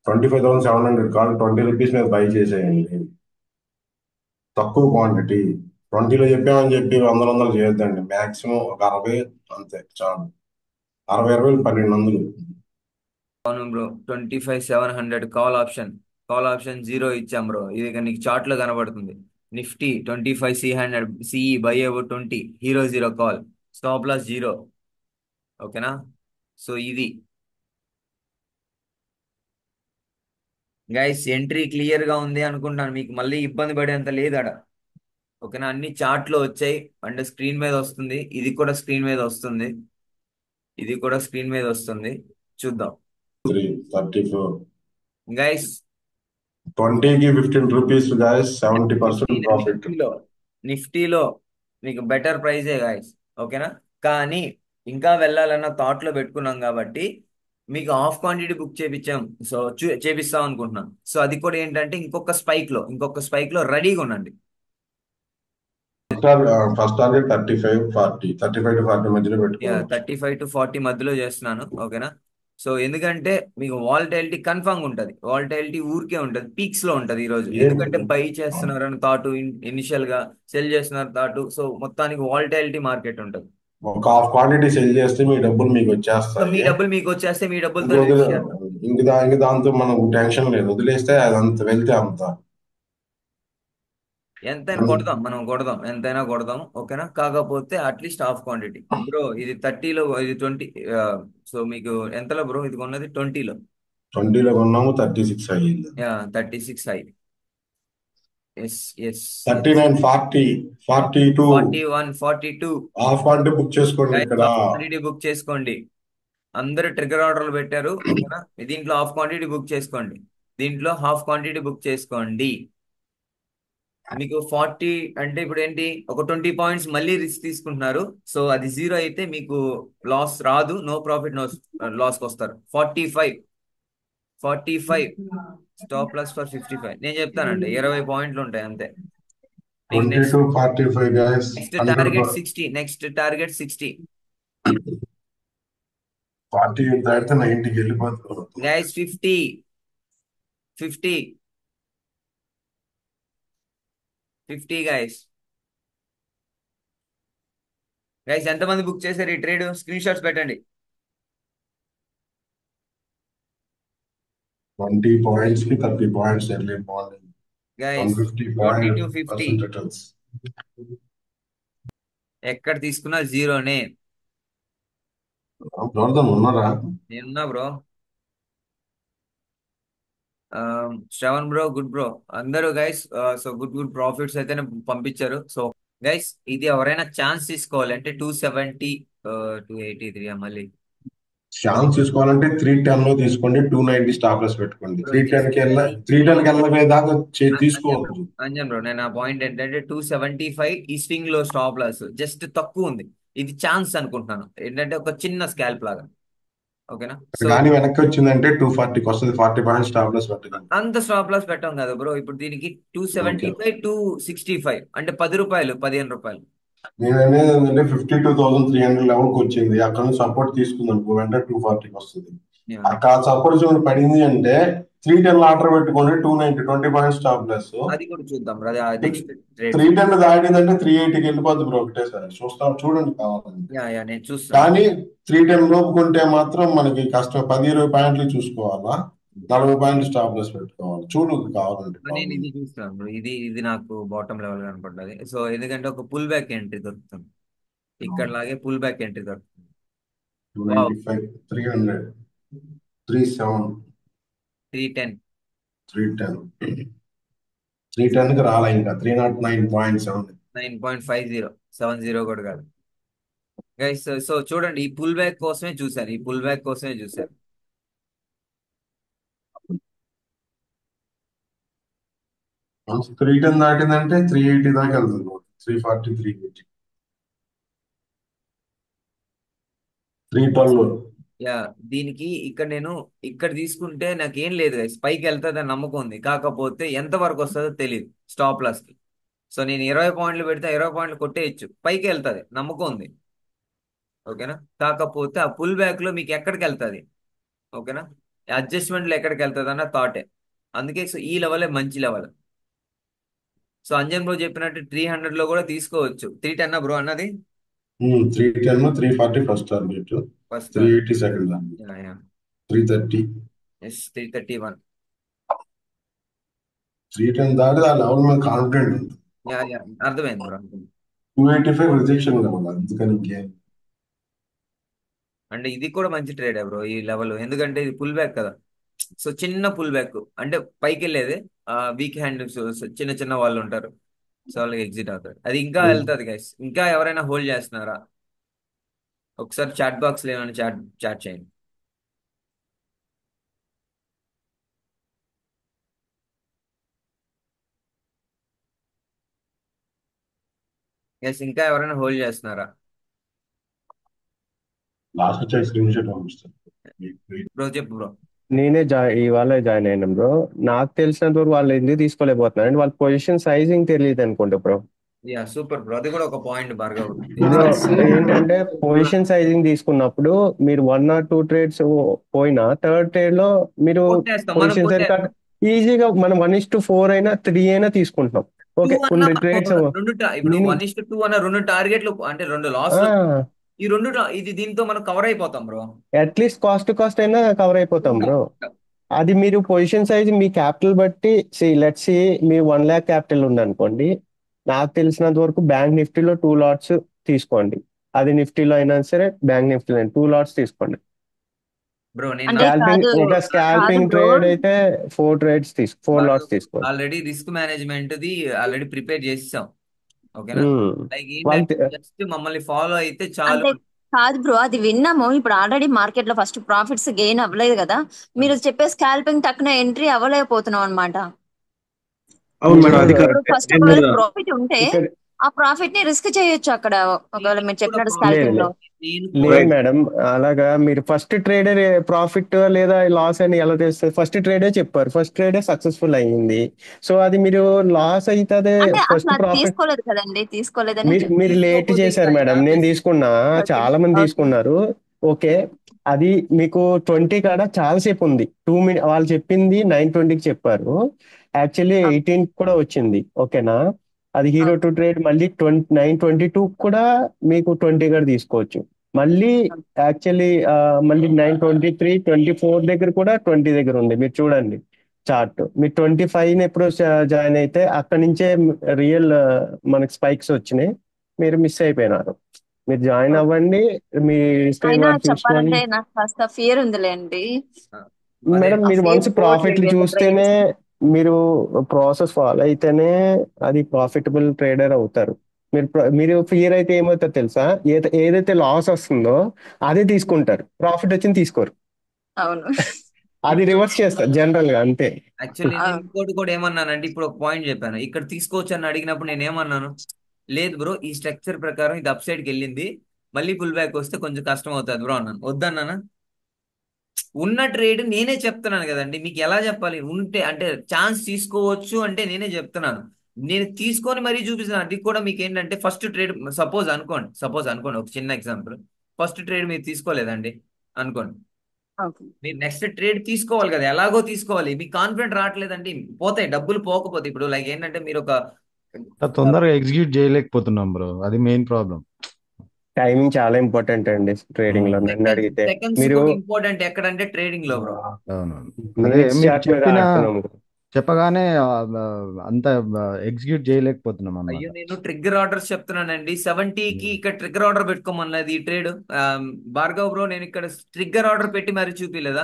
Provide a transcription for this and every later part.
Twenty five thousand seven hundred call twenty rupees మీద buy చేసేయండి తక్కువ క్వాంటిటీ ట్వంటీలో చెప్పామని చెప్పి వందల వందలు చేయొద్దండి మాక్సిమం ఒక అరవై అంతే చాలు అరవై అరవై పన్నెండు వందలు అవును bro twenty five seven hundred call option call option zero ఇచ్చాం బ్రో ఇది ఇక నీకు చార్ట్ లో కనబడుతుంది Nifty twenty five C hundred CE buy ever twenty hero zero call stop loss zero ఓకేనా సో ఇది గైస్ ఎంట్రీ క్లియర్ గా ఉంది అనుకుంటాను మీకు మళ్ళీ ఇబ్బంది పడేంత లేదాడ ఓకేనా అన్ని చార్ట్ లో వచ్చాయి అంటే స్క్రీన్ మీద వస్తుంది ఇది కూడా స్క్రీన్ మీద వస్తుంది ఇది కూడా స్క్రీన్ మీద వస్తుంది చూద్దాం త్రీ థర్టీ ఫోర్ గైస్ ట్వంటీకి fifteen rupees guys seventy percent profit నిఫ్టీలో నిఫ్టీలో మీకు బెటర్ ప్రైజే గాయస్ ఓకేనా కానీ ఇంకా వెళ్ళాలన్న థాట్ లో పెట్టుకున్నాం కాబట్టి మీకు హాఫ్ క్వాంటిటీ బుక్ చేపించాం సో చూ చేపిస్తాం అనుకుంటున్నాం సో అది కూడా ఏంటంటే ఇంకొక స్పైక్ లో ఇంకొక స్పైక్ లో రెడీగా ఉండండి first target thirty five forty thirty five to forty మధ్యలో యా పెట్టుకోవచ్చు థర్టీ ఫైవ్ టు ఫార్టీ మధ్యలో చేస్తున్నాను ఓకేనా సో ఎందుకంటే మీకు వాల్టైలిటీ కన్ఫర్మ్ ఉంటుంది వాల్టైలిటీ ఊరికే ఉంటుంది పీక్స్ లో ఉంటుంది ఈ రోజు ఏం ఎందుకంటే బై చేస్తున్నారు అని థాట్ ఇనిషియల్ గా సెల్ చేస్తున్నారు థాట్ సో మొత్తానికి వాల్టైలిటీ మార్కెట్ ఉంటుంది ఒక హాఫ్ క్వాంటిటీ సెల్ చేస్తే మీ డబ్బులు మీకు సో మీ వచ్చేస్తాయి డబ్బులు మీకు వచ్చేస్తే మీ డబ్బులతో ఇంక వదిలే- చేద్దాం ఇంక దా- ఇంక దాంతో మనకు టెన్షన్ లేదు వదిలేస్తే అది అంత వెళ్తే అంత ఎంతైనా కొడదాం మనం కొడదాం ఎంతైనా కొడదాం ఓకేనా కాకపోతే అట్లీస్ట్ హాఫ్ క్వాంటిటీ బ్రో ఇది థర్టీలో ఇది ట్వంటీ సో మీకు ఎంతలో బ్రో ఇది కొన్నది ట్వంటీలో ట్వంటీలో కొన్నాము థర్టీ సిక్స్ అయ్యింది యా థర్టీ సిక్స్ అయి yes yes thirty nine forty forty two forty one forty two half quantity book చేసుకోండి ఇక్కడ క్వాంటిటీ బుక్ చేసుకోండి అందరూ ట్రిగర్ ఆర్డర్లు పెట్టారు ఓకేనా దీంట్లో హాఫ్ క్వాంటిటీ బుక్ చేసుకోండి దీంట్లో హాఫ్ క్వాంటిటీ బుక్ చేసుకోండి మీకు ఫార్టీ అంటే ఇప్పుడు ఏంటి ఒక ట్వంటీ పాయింట్స్ మళ్ళీ రిస్క్ తీసుకుంటున్నారు సో అది జీరో అయితే మీకు లాస్ రాదు నో ప్రాఫిట్ నో లాస్కి వస్తారు forty five forty five stop plus for fifty five నేను చెప్తానండి ఇరవై పాయింట్లు ఉంటాయి అంతే మీకు twenty next to forty five guys next hundred target sixty next target sixty forty దాటితే నైన్టీకి వెళ్ళిపోతుంది guys fifty fifty fifty guys guys ఎంతమంది బుక్ చేశారు ఈ ట్రేడ్ స్క్రీన్ షాట్స్ పెట్టండి ట్వంటీ పాయింట్స్ కి thirty points early morning one guys fifty forty to point fifty percent returns ఎక్కడ తీసుకున్నా జీరోనే చూడదాం ఉన్నారా నేనున్నా bro Shravan bro good bro అందరూ guys so good good profits అయితే పంపించారు సో గైస్ ఇది ఎవరైనా ఛాన్స్ తీసుకోవాలి అంటే two seventy two eighty three మళ్ళీ ఛాన్స్ తీసుకోవాలంటే త్రీ టెన్ లో తీసుకోండి టూ నైన్టీ స్టాప్ లాస్ పెట్టుకోండి బ్రో త్రీ టెన్ కి వెళ్ళ త్రీ టెన్ కి వెళ్ళే దాకా చే- అంజన్ బ్రో తీసుకోవద్దు అంజన్ బ్రో నేను ఆ పాయింట్ ఏంటంటే టూ సెవెంటీ ఫైవ్ ఈ స్వింగ్ లో స్టాప్ లాస్ జస్ట్ తక్కువ ఉంది ఇది ఛాన్స్ అనుకుంటున్నాను ఏంటంటే ఒక చిన్న స్కాల్ప్ లాగా ఓకేనా సో కానీ వెనక్కి వచ్చిందంటే టూ ఫార్టీకి వస్తుంది ఫార్టీ పాయింట్ స్టాప్ లాస్ పెట్టకండి అంత స్టాప్ లాస్ పెట్టాం కదా బ్రో ఇప్పుడు దీనికి two okay seventy five two sixty five అంటే పది రూపాయలు పదిహేను రూపాయలు నేను అనేది ఏంటంటే fifty two thousand three hundred లెవెల్కి వచ్చింది అక్కడ నుంచి సపోర్ట్ తీసుకుందాం వెంటనే టూ ఫార్టీకి వస్తుంది Yeah. అక్కడ సపోర్ట్ జోన్ పడింది అంటే త్రీ టెన్ ఆర్డర్ పెట్టుకోండి two ninety twenty point stop loss అది కూడా చూద్దాం bro next rate three ten దాటిందంటే త్రీ ఎయిటీకి వెళ్ళిపోద్ది బ్రో ఒకటేసారి చూస్తాం చూడండి కావాలంటే యా యా నేను చూస్తాను కానీ త్రీ టెన్ లోపు కొంటే మాత్రం మనకి కష్టం పది ఇరవై పాయింట్లు చూసుకోవాలా నలభై పాయింట్లు స్టాప్ లెస్ పెట్టుకోవాలి చూడు కావాలంటే నేను ఇది చూస్తాను బ్రో ఇది ఇది నాకు బాటమ్ లెవెల్ కనపడ్డది సో ఎందుకంటే ఒక పుల్ బ్యాక్ ఎంట్రీ దొరుకుతుంది ఇక్కడ లాగే పుల్ బ్యాక్ ఎంట్రీ దొరుకుతుంది two ninety five three hundred three seven three ten three ten three ten కి రాలే ఇంకా three nought nine point seven nine point five zero seven zero కూడా కాదు గైస్ సో చూడండి ఈ పుల్ బ్యాక్ కోసమే చూశారు ఈ పుల్ బ్యాక్ కోసమే చూశారు త్రీ టెన్ దాటిందంటే త్రీ ఎయిటీ దాకా వెళ్తుంది three forty three eighty three twelve yeah దీనికి ఇక్కడ నేను ఇక్కడ తీసుకుంటే నాకేం లేదు గైస్ పైకి వెళ్తుంది అని నమ్మకం ఉంది కాకపోతే ఎంత వరకు వస్తుందో తెలియదు స్టాప్ లాస్ కి సో నేను ఇరవై పాయింట్లు పెడితే ఇరవై పాయింట్లు కొట్టేయచ్చు పైకి వెళ్తుంది నమ్మకం ఉంది ఓకేనా కాకపోతే ఆ పుల్ బ్యాక్ లో మీకు ఎక్కడికి వెళ్తుంది ఓకేనా అడ్జస్ట్మెంట్లు ఎక్కడికి వెళ్తుంది అన్న థాటే అందుకే సో ఈ లెవెలే మంచి లెవెల్ సో అంజన్ బ్రో చెప్పినట్టు త్రీ హండ్రెడ్ లో కూడా తీసుకోవచ్చు త్రీ టెన్ బ్రో అన్నది three ten three forty first target first three eighty second target three thirty yes three thirty one three ten దాటి ఆ లెవెల్ మీద కాన్ఫిడెంట్ ఉంది యా యా అర్థమైంది బ్రో అర్థమైంది two eighty five rejection level అందుకని ఇంకేం అంటే ఇది కూడా మంచి ట్రేడ్ బ్రో ఈ లెవెల్ ఎందుకంటే ఇది పుల్ బ్యాక్ కదా సో చిన్న పుల్ బ్యాక్ అంటే పైకి వెళ్ళేది వీక్ హ్యాండ్ చిన్న చిన్న వాళ్ళు ఉంటారు సో వాళ్ళకి ఎగ్జిట్ అవుతారు అది ఇంకా వెళ్తుంది గైస్ ఇంకా ఎవరైనా హోల్డ్ చేస్తున్నారా ఒకసారి చాట్ బాక్స్ లో ఏమైనా చాట్ చాట్ చేయండి గైస్ ఇంకా ఎవరైనా హోల్డ్ చేస్తున్నారా లాస్ట్ వచ్చే స్క్రీన్ షాట్ పంపిస్తాను బ్రో చెప్పు బ్రో నేనే జా ఇవాళ జాయిన్ అయినా బ్రో నాకు తెలిసినంత వరకు వాళ్ళు ఎందుకు తీసుకోలేకపోతున్నారు అంటే వాళ్ళ పొజిషన్ సైజింగ్ తెలియదు అనుకుంటా బ్రో యా సూపర్ బ్రో అది కూడా ఒక పాయింట్ భార్గవ్ బ్రో ఎందుకంటే ఏంటంటే పొజిషన్ సైజింగ్ తీసుకున్నప్పుడు మీరు వన్ ఆర్ టూ ట్రేడ్స్ పోయినా థర్డ్ ట్రేడ్ లో మీరు కొట్టేస్తాం మనం పొజిషన్ సరిగ్గా కొట్టేస్తాం ఈజీగా మనం వన్ ఇస్ టు ఫోర్ అయినా త్రీ అయినా తీసుకుంటున్నాం టూ ఓకే అన్న కొన్ని ట్రేడ్స్ రెండు ta- ఇప్పుడు నేను వన్ ఇస్ట్ టూ అన్న రెండు టార్గెట్లు అంటే రెండు లాస్ ఈ రెండు ta- ఇది దీంతో మనం కవర్ అయిపోతాం బ్రో అట్లీస్ట్ కాస్ట్ కాస్ట్ అయినా కవర్ అయిపోతాం బ్రో అది మీరు పొజిషన్ సైజ్ మీ క్యాపిటల్ బట్టి సి లెట్స్ సి మీ వన్ ల్యాక్ క్యాపిటల్ ఉందనుకోండి నాకు తెలిసినంత వరకు బ్యాంక్ నిఫ్టీలో టూ లాట్స్ తీసుకోండి అది నిఫ్టీలో అయినా సరే బ్యాంక్ నిఫ్టీలో టూ లాట్స్ తీసుకోండి బ్రో నేను అంటే స్కాల్పింగ్ కాదు ఇంకా కాదు స్కాల్పింగ్ బ్రో ట్రేడ్ అయితే ఫోర్ ట్రేడ్స్ తీసు ఫోర్ లాట్స్ తీసుకోండి ఆల్రెడీ రిస్క్ మేనేజ్మెంట్ ది ఆల్రెడీ ప్రిపేర్ చేసాం ఓకేనా ఉమ్. లైక్ వాళ్ళు ఏంటంటే తి- జస్ట్ మమ్మల్ని ఫాలో అయితే చాలు అంటే కాదు బ్రో అది విన్నాము ఇప్పుడు ఆల్రెడీ మార్కెట్ లో ఫస్ట్ ప్రాఫిట్స్ గెయిన్ అవ్వలేదు కదా మీరు చెప్పే స్కాల్పింగ్ టక్కున ఎంట్రీ అవ్వలేకపోతున్నాం అనమాట అవును మేడం అది ఇక్కడ ఇప్పుడు కరెక్ట్ ఫస్ట్ ఒకవేళ జనరల్ గా ప్రాఫిట్ ఉంటే ఇక్కడ ఆ ప్రాఫిట్ ని రిస్క్ చేయొచ్చు అక్కడ ఒకవేళ మీరు చెప్పినట్టు స్కాల్పింగ్ లేదు లో నేను లేదు రైట్ మేడం అలాగా మీరు ఫస్ట్ ట్రేడర్ ప్రాఫిట్ లేదా లాస్ అని ఎలా తెలుస్తుంది ఫస్ట్ ట్రేడే చెప్పారు ఫస్ట్ ట్రేడే సక్సెస్ఫుల్ అయ్యింది సో అది మీరు లాస్ అవుతుంది అంటే ఫస్ట్ అసలు అది ప్రాఫిట్ తీసుకోలేదు కదండి తీసుకోలేదని మీరు మీరు లేట్ తీసుకోకపోతే చేశారు ఇంకా మేడం నేను తీసుకున్నా చాలా మంది ఓకే తీసుకున్నారు ఓకే అది మీకు ట్వంటీ కాడ చాలాసేపు ఉంది టూ మినిట్ వాళ్ళు చెప్పింది నైన్ ట్వంటీకి చెప్పారు యాక్చువల్లీ ఎయిటీన్ కూడా వచ్చింది ఓకేనా అది హీరో టు ట్రేడ్ మళ్ళీ ట్వంటీ నైన్ ట్వంటీ టూ కూడా మీకు ట్వంటీ కాడ తీసుకోవచ్చు మళ్ళీ యాక్చువల్లీ మళ్ళీ nine twenty three twenty four దగ్గర కూడా ట్వంటీ దగ్గర ఉంది మీరు చూడండి చార్ట్ మీరు ట్వంటీ ఫైవ్ ఎప్పుడు జాయిన్ అయితే అక్కడి నుంచే రియల్ మనకి స్పైక్స్ వచ్చినాయి మీరు మిస్ అయిపోయినారు మీరు జాయిన్ అవ్వండి మీ స్క్రీన్ అయినా వాడు చూసుకొని చెప్పాలంటే నాకు కాస్త ఫియర్ ఉందిలేండి అదే మేడం ఆ మీరు ఫియర్ వన్స్ ప్రాఫిట్లు చూస్తేనే మీరు ప్రాసెస్ ఫాలో అయితేనే అది ప్రాఫిటబుల్ ట్రేడర్ అవుతారు మీరు ప్ర- మీరు ఫియర్ అయితే ఏమవుతుందో తెలుసా ఏద- ఏదైతే లాస్ వస్తుందో అదే తీసుకుంటారు ప్రాఫిట్ వచ్చింది తీసుకోరు అవును అది రివర్స్ చేస్తారు జనరల్ గా అంతే యాక్చువల్లీ నేను అవును ఇంకోటి కూడా ఏమన్నానంటే ఇప్పుడు ఒక పాయింట్ చెప్పాను ఇక్కడ తీసుకోవచ్చు అని అడిగినప్పుడు నేను ఏమన్నాను లేదు బ్రో ఈ స్ట్రక్చర్ ప్రకారం ఇది అప్ సైడ్కి వెళ్ళింది మళ్ళీ పుల్ బ్యాక్ వస్తే కొంచెం కష్టం అవుతుంది బ్రో అన్నాను వద్దన్నానా ఉన్న ట్రేడ్ నేనే చెప్తున్నాను కదండి మీకు ఎలా చెప్పాలి ఉంటే అంటే ఛాన్స్ తీసుకోవచ్చు అంటే నేనే చెప్తున్నాను నేను తీసుకొని మరీ చూపిస్తున్నాను అది కూడా మీకు ఏంటంటే ఫస్ట్ ట్రేడ్ సపోజ్ అనుకోండి సపోజ్ అనుకోండి ఒక చిన్న ఎగ్జాంపుల్ ఫస్ట్ ట్రేడ్ మీరు తీసుకోలేదండి అనుకోండి ఓకే మీరు నెక్స్ట్ ట్రేడ్ తీసుకోవాలి కదా ఎలాగో తీసుకోవాలి మీకు కాన్ఫిడెంట్ రావట్లేదండి పోతాయి డబ్బులు పోకపోతే ఇప్పుడు లైక్ ఏంటంటే మీరు ఒక తొందరగా ఎగ్జిక్యూట్ చేయలేకపోతున్నాం బ్రో అది మెయిన్ ప్రాబ్లం టైమింగ్ చాలా ఇంపార్టెంట్ అండి ట్రేడింగ్ లో నన్ను అడిగితే సెకండ్స్ మీరు కూడా ఇంపార్టెంట్ ఎక్కడంటే ట్రేడింగ్ లో బ్రో అవును అదే మినిట్స్ మీరు చార్ట్ మీద చెప్పిన ఆడుతున్నాం చెప్పగానే ఆ, ఆ, అంత ఎగ్జిక్యూట్ చేయలేకపోతున్నాం అయ్యో అన్నమాట నేను ట్రిగ్గర్ ఆర్డర్స్ చెప్తున్నానండి సెవెంటీకి ఇక్కడ ట్రిగ్గర్ ఆర్డర్ పెట్టుకోమన్నది ఈ ట్రేడ్ భార్గవ్ బ్రో నేను ఇక్కడ ట్రిగ్గర్ ఆర్డర్ పెట్టి మరి చూపిలేదా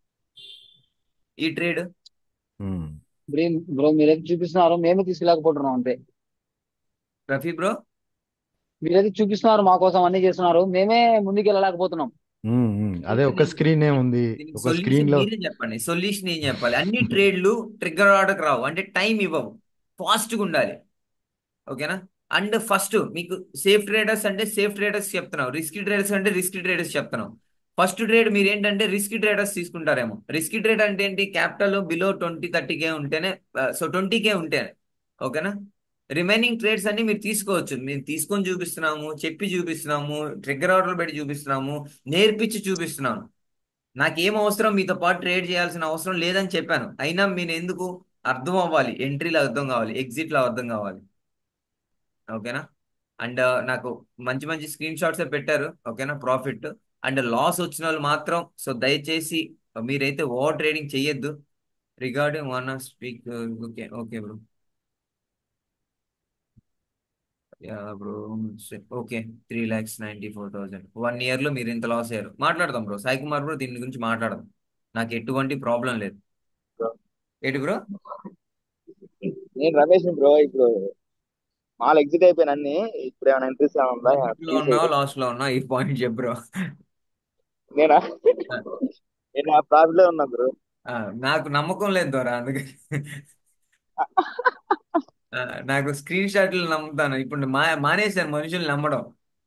ఈ ట్రేడ్ ఉమ్. బ్రో బ్రో మీరైతే చూపిస్తున్నారు మేమే తీసుకెళ్ళకపోతున్నాం అంతే రఫీ బ్రో మీరైతే చూపిస్తున్నారు మా కోసం అన్ని చేస్తున్నారు మేమే ముందుకు వెళ్ళలేకపోతున్నాం ఉమ్, ఉమ్. అదే ఒక స్క్రీన్ ఏ ఉంది దీనికి ఒక సొల్యూషన్ స్క్రీన్ లో మీరే చెప్పండి సొల్యూషన్ ఏం చెప్పాలి అన్ని ట్రేడ్లు ట్రిగ్గర్ ఆర్డర్ రావు అంటే టైం ఇవ్వవు ఫాస్ట్గా ఉండాలి ఓకేనా అండ్ ఫస్ట్ మీకు సేఫ్ ట్రేడర్స్ అంటే సేఫ్ ట్రేడర్స్ చెప్తున్నావు రిస్కీ ట్రేడర్స్ అంటే రిస్కీ ట్రేడర్స్ చెప్తున్నావు ఫస్ట్ ట్రేడ్ మీరు ఏంటంటే రిస్కీ ట్రేడర్స్ తీసుకుంటారేమో రిస్కీ ట్రేడ్ అంటే ఏంటి capital below twenty thirty K ఉంటేనే సో ట్వంటీ కే ఉంటేనే ఓకేనా రిమైనింగ్ ట్రేడ్స్ అన్ని మీరు తీసుకోవచ్చు మేము తీసుకొని చూపిస్తున్నాము చెప్పి చూపిస్తున్నాము ట్రిగ్గర్ ఆర్డర్ పెట్టి చూపిస్తున్నాము నేర్పించి చూపిస్తున్నాము నాకేం అవసరం మీతో పాటు ట్రేడ్ చేయాల్సిన అవసరం లేదని చెప్పాను అయినా మీరు ఎందుకు అర్థం అవ్వాలి ఎంట్రీలో అర్థం కావాలి ఎగ్జిట్లో అర్థం కావాలి ఓకేనా అండ్ నాకు మంచి మంచి స్క్రీన్ షాట్స్ పెట్టారు ఓకేనా ప్రాఫిట్ అండ్ లాస్ వచ్చిన వాళ్ళు మాత్రం సో దయచేసి మీరైతే ఓవర్ ట్రేడింగ్ చెయ్యొద్దు regarding one speak okay okay bro bro okay three lakhs ninety four thousand one year లో మీరు ఇంత లాస్ అయ్యారు మాట్లాడదాం బ్రో సాయి కుమార్ బ్రో దీని గురించి మాట్లాడదాం నాకు ఎటువంటి ప్రాబ్లం లేదు ఏంటి బ్రో నేను రమేష్ బ్రో ఇప్పుడు మాల్ ఎగ్జిట్ అయిపోయిన అన్ని ఇప్పుడు ఏమైనా ఎంట్రీస్ ఉందా లో ఉన్నావు లాస్ లో ఉన్నావు ఈ పాయింట్ చెప్పు బ్రో నేనా నేను ఆ ప్రాఫిట్ లో ఉన్నా బ్రో నాకు నమ్మకం లేదు దొరా అందుకని ఆ, నాకు స్క్రీన్ షాట్లు నమ్ముతాను ఇప్పుడు మా మానేశాను మనుషులు నమ్మడం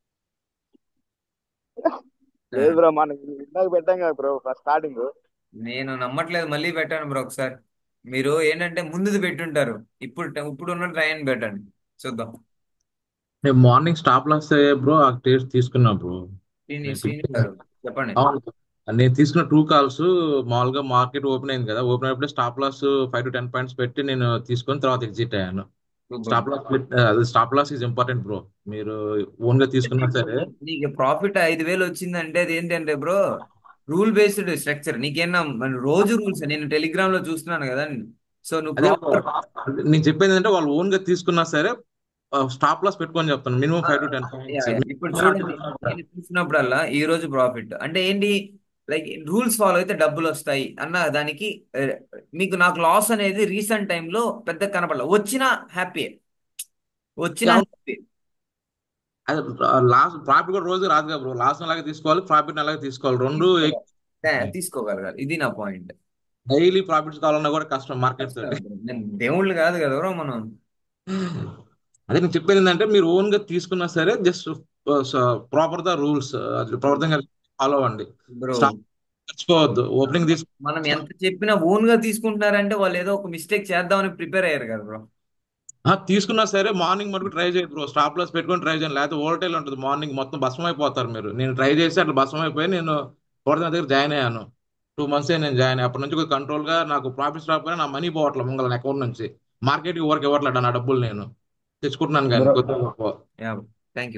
ఆ, లేదు బ్రో మనం ఇందాక పెట్టాం కదా బ్రో స్టార్టింగ్ నేను నమ్మట్లేదు మళ్ళీ పెట్టాను బ్రో ఒకసారి మీరు ఏంటంటే ముందుది పెట్టుంటారు ఇప్పుడు ఇప్పుడు ఉన్న ట్రైన్ పెట్టండి చూద్దాం నేను మార్నింగ్ స్టాప్ లాస్ బ్రో ఆ టేస్ట్ తీసుకున్నా బ్రో శ్రీని నేను శ్రీని ఫిఫ్టీన్ గారు చెప్పండి అవును నేను తీసుకున్న టూ కాల్స్ మామూలుగా మార్కెట్ ఓపెన్ అయింది కదా ఓపెన్ అయినప్పుడు stop loss five to ten points పెట్టి నేను తీసుకొని తర్వాత ఎగ్జిట్ అయ్యాను సూపర్ స్టాప్ లాస్ అది stop loss is important bro మీరు ఓన్ గా తీసుకున్నా సరే నీకు ప్రాఫిట్ ఐదు వేలు వచ్చిందంటే అది ఏంటంటే బ్రో రూల్ బేస్డ్ స్ట్రక్చర్ నీకేనా మన రోజు రూల్స్ నేను టెలిగ్రామ్ లో చూస్తున్నాను కదా సో నువ్వు అదే ప్రాపర్ నేను చెప్పేది ఏంటంటే వాళ్ళు ఓన్ గా తీసుకున్నా సరే స్టాప్ లాస్ పెట్టుకొని చెప్తాను minimum five to ten points ఇప్పుడు చూడండి నేను చూసినప్పుడల్లా ఈ రోజు ప్రాఫిట్ అంటే ఏంటి లైక్ రూల్స్ ఫాలో అయితే డబ్బులు వస్తాయి అన్న దానికి ఆ, మీకు నాకు లాస్ అనేది రీసెంట్ టైంలో పెద్ద కనపడలేదు వచ్చినా హ్యాపీ వచ్చినా హ్యాపీ అదే లాస్ట్ ప్రాఫిట్ కూడా రోజు రాదు కదా బ్రో లాస్ట్ అలాగే తీసుకోవాలి ప్రాఫిట్ అలాగే తీసుకోవాలి రెండు తీసుకోగలగాలి ఇది నా పాయింట్ డైలీ ప్రాఫిట్స్ కావాలన్నా కూడా కష్టం మార్కెట్ తోటి నేను దేవుళ్ళు కాదు కదా బ్రో మనం అదే నేను చెప్పేది ఏంటంటే మీరు ఓన్ గా తీసుకున్నా సరే just proper the rules proper గా ఫాలో అవ్వండి బ్రో స్టాప్ మర్చిపోవద్దు ఓపెనింగ్ తీసుకు మనం ఎంత చెప్పినా ఓన్ గా తీసుకుంటున్నారంటే వాళ్ళు ఏదో ఒక మిస్టేక్ చేద్దామని ప్రిపేర్ అయ్యారు కదా బ్రో ఆ, తీసుకున్నా సరే మార్నింగ్ మటుకు ట్రై చేయదు బ్రో స్టాప్ లాస్ పెట్టుకొని ట్రై చేయండి లేకపోతే ఓల్టైల్ ఉంటుంది మార్నింగ్ మొత్తం భస్మం అయిపోతారు మీరు నేను ట్రై చేసి అట్లా భస్మం అయిపోయి నేను కోడద దగ్గర జాయిన్ అయ్యాను టూ మంత్స్ నేను జాయిన్ అయ్యి అప్పటి నుంచి కొంచెం కంట్రోల్ గా నాకు ప్రాఫిట్స్ రాకపోయినా నా మనీ పోవట్లేదు ముంగల అకౌంట్ నుంచి మార్కెట్ కి వర్క్ ఇవ్వట్లేదు నా డబ్బులు నేను తెచ్చుకుంటున్నాను కానీ బ్రో కొద్దిగా గొప్ప. యా థ్యాంక్ యూ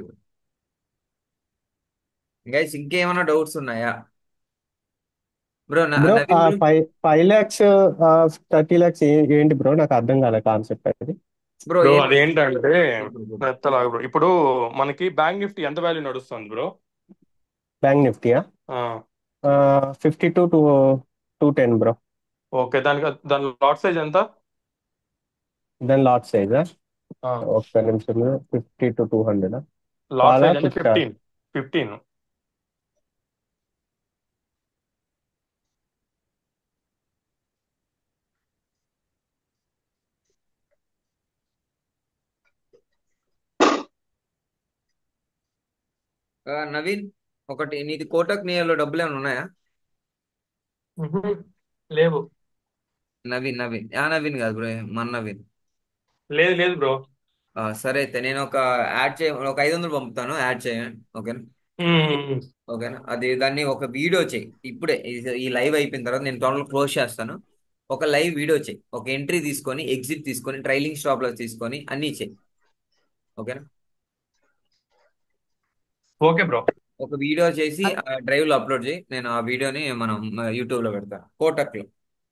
గైస్ ఇంకేమైనా డౌట్స్ ఉన్నాయా bro bro Naveen bro five five lakhs thirty lakhs ఏంటి బ్రో నాకు అర్థం కాలే కాన్సెప్ట్ అది బ్రో బ్రో ఏం అదేంటంటే చెప్పండి, చెప్పండి. మెత్తలాగా బ్రో ఇప్పుడు మనకి బ్యాంక్ నిఫ్టీ ఎంత వాల్యూ నడుస్తుంది బ్రో బ్యాంక్ నిఫ్టీయా ఆ, fifty two two two ten bro okay దానికి దాని లాట్ సైజ్ ఎంత దాని లాట్ సైజా ఆ, ఒక్క నిమిషం fifty two two hundred lot కాలా సైజ్ అంటే పుట్టా ఫిఫ్టీన్ ఫిఫ్టీన్ ఆ, నవీన్ ఒకటి నీది కోటక్ నియర్లో డబ్బులు ఏమైనా ఉన్నాయా లేవు నవీన్ నవీన్ ఆ నవీన్ కాదు బ్రో మన నవీన్ లేదు లేదు బ్రో ఆ, సరే అయితే నేను ఒక యాడ్ చేయ ఒక ఐదు వందలు పంపుతాను యాడ్ చేయండి ఓకేనా ఓకేనా అది దాన్ని ఒక వీడియో చేయి ఇప్పుడే ఈ- ఈ లైవ్ అయిపోయిన తర్వాత నేను తొందరలో క్లోజ్ చేస్తాను ఒక లైవ్ వీడియో చేయి ఒక ఎంట్రీ తీసుకొని ఎగ్జిట్ తీసుకొని ట్రైలింగ్ స్టాప్ లాస్ తీసుకొని అన్నీ చేయి ఓకేనా ఓకే బ్రో ఒక వీడియో చేసి డ్రైవ్ లో అప్లోడ్ చేయి నేను ఆ వీడియోని మనం యూట్యూబ్ లో పెడతాను కోటక్ లో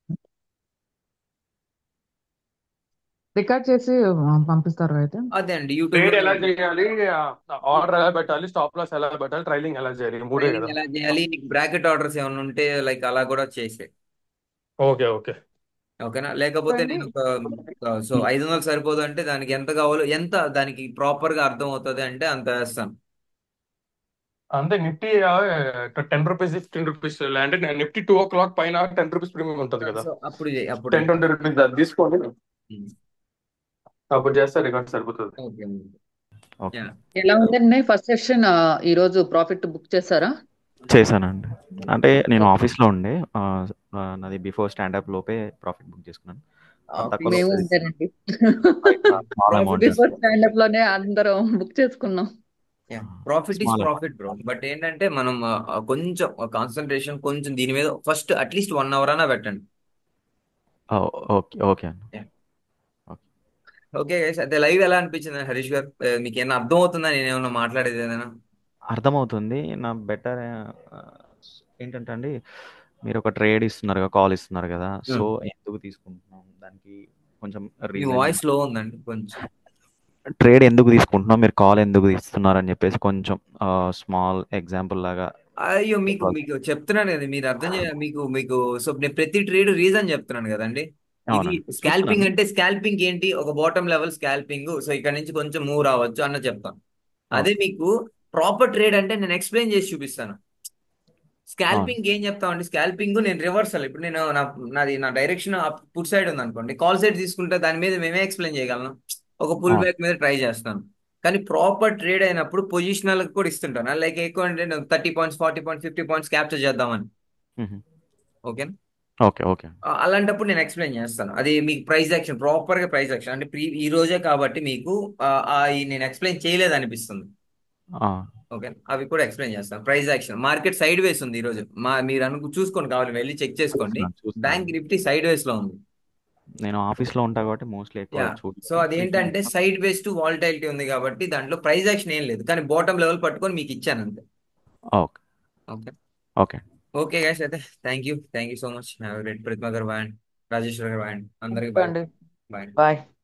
రికార్డ్ చేసి ఆ, పంపిస్తారు అయితే అదే అండి యూట్యూబ్ ట్రేడ్ లో ఎలా చేయాలి ఆర్డర్ ఎలా పెట్టాలి స్టాప్ లాస్ ఎలా పెట్టాలి ట్రైలింగ్ ఎలా చేయాలి ఈ మూడే ట్రైలింగ్ కదా ఎలా చేయాలి నీకు బ్రాకెట్ ఆర్డర్స్ ఏమైనా ఉంటే లైక్ అలా కూడా చేసే ఓకే ఓకే ఓకేనా లేకపోతే అండి నేను ఒక సో ఐదు వందలు సరిపోదు అంటే దానికి ఎంత కావాలో ఎంత దానికి ప్రాపర్ గా అర్థం అవుతుంది అంటే అంత వేస్తాను అంతే Nifty ten rupees fifteen rupees అంటే నిఫ్టీ టూ ఓ క్లాక్ పైన టెన్ రూపీస్ ప్రీమియం ఉంటుంది కదా సో అప్పుడు చేయి అప్పుడు టెన్ ట్వంటీ రూపీస్ అది తీసుకోండి ఉమ్. అప్పుడు చేస్తే రికార్డ్ సరిపోతుంది ఓకే ఓకే యా ఎలా ఉందండి ఫస్ట్ సెషన్ ఈ రోజు ప్రాఫిట్ బుక్ చేశారా చేశానండి అంటే నేను ఆఫీస్లో ఉండే ఆ, ఆ, నాది బిఫోర్ స్టాండప్ లోపే ప్రాఫిట్ బుక్ చేసుకున్నాను ఆ, తక్కువ మేము లోపే అంతేనండి స్మాల్ అమౌంట్ బిఫోర్ స్టాండప్ లోనే అందరం బుక్ చేసుకున్నాం profit is small profit bro but ఏంటంటే మనం ఆ, ఆ, కొంచెం కాన్సన్ట్రేషన్ కొంచెం దీని మీద ఫస్ట్ అట్లీస్ట్ వన్ అవర్ అయినా పెట్టండి ఓకే ఓకే అండి Yeah. ఓకే గైస్ అయితే లైవ్ ఎలా అనిపించింది హరీష్ గారు ఆ, మీకు ఏమైనా అర్థం అవుతుందా నేను ఏమైనా మాట్లాడేది ఏదైనా అర్థమవుతుంది నా బెటర్ ఏంటంటే అండి మీరు ఒక ట్రేడ్ ఇస్తున్నారు కదా కాల్ ఇస్తున్నారు కదా సో ఎందుకు తీసుకుంటున్నాం దానికి కొంచెం మీ రీజన్ వాయిస్ లో ఉందండి కొంచెం ట్రేడ్ ఎందుకు తీసుకుంటున్నాం మీరు కాల్ ఎందుకు ఇస్తున్నారు అని చెప్పేసి కొంచెం స్మాల్ ఎగ్జాంపుల్ లాగా అయ్యో మీకు మీకు చెప్తున్నాను కదా మీరు అర్థం చేయ మీకు మీకు సో నేను ప్రతి ట్రేడ్ రీజన్ చెప్తున్నాను కదండి ఇది అవునండి స్కాల్పింగ్ చూస్తున్నాను అంటే స్కాల్పింగ్ ఏంటి ఒక బాటమ్ లెవెల్ స్కాల్పింగ్ సో ఇక్కడ నుంచి కొంచెం మూవ్ రావచ్చు అన్న చెప్తాను అదే ఓకే మీకు ప్రాపర్ ట్రేడ్ అంటే నేను ఎక్స్ప్లెయిన్ చేసి చూపిస్తాను అవును స్కాల్పింగ్ ఏం చెప్తామండి స్కాల్పింగ్ నేను రివర్సల్ ఇప్పుడు నేను నా నాది నా డైరెక్షన్ పుట్ సైడ్ ఉంది అనుకోండి కాల్ సైడ్ తీసుకుంటే దాని మీద మేమే ఎక్స్ప్లెయిన్ చేయగలను ఒక పుల్ అవును బ్యాక్ మీద ట్రై చేస్తాను కానీ ప్రాపర్ ట్రేడ్ అయినప్పుడు పొజిషనల్ కూడా ఇస్తుంటాను లైక్ ఎక్కువ అంటే thirty points forty points fifty points capture చేద్దామని మ్మ్. ఓకే ఓకే ఓకే అలాంటప్పుడు నేను ఎక్స్ప్లెయిన్ చేస్తాను అది మీకు ప్రైస్ యాక్షన్ ప్రాపర్ గా ప్రైస్ యాక్షన్ అంటే ప్రీ ఈ రోజే కాబట్టి మీకు ఆ, ఆ, ఈ నేను ఎక్స్ప్లెయిన్ చేయలేదు అనిపిస్తుంది ఆ, ఓకే అవి కూడా ఎక్స్ప్లెయిన్ చేస్తాను price action market sideways ఉంది ఈ రోజు మా మీరు అనుకు చూసుకోండి కావాలి వెళ్ళి చెక్ చేసుకోండి చూస్తున్నాను చూస్తున్నాను బ్యాంక్ నిఫ్టీ సైడ్ వేస్ లో ఉంది నేను ఆఫీస్లో ఉంటా కాబట్టి మోస్ట్లీ ఎక్కువ యా సో చూడలేదు అదేంటంటే సైడ్ వేస్ టు వాలటైలిటీ ఉంది కాబట్టి దాంట్లో ప్రైస్ యాక్షన్ ఏం లేదు కానీ బాటమ్ లెవెల్ పట్టుకొని మీకు ఇచ్చాను అంతే okay okay okay okay guys అయితే thank you thank you so much have great Pratima గారు బాయ్ రాజేశ్వర్ గారు బాయ్ అందరికి ఓకే బాయ్ అండి బాయ్ బాయ్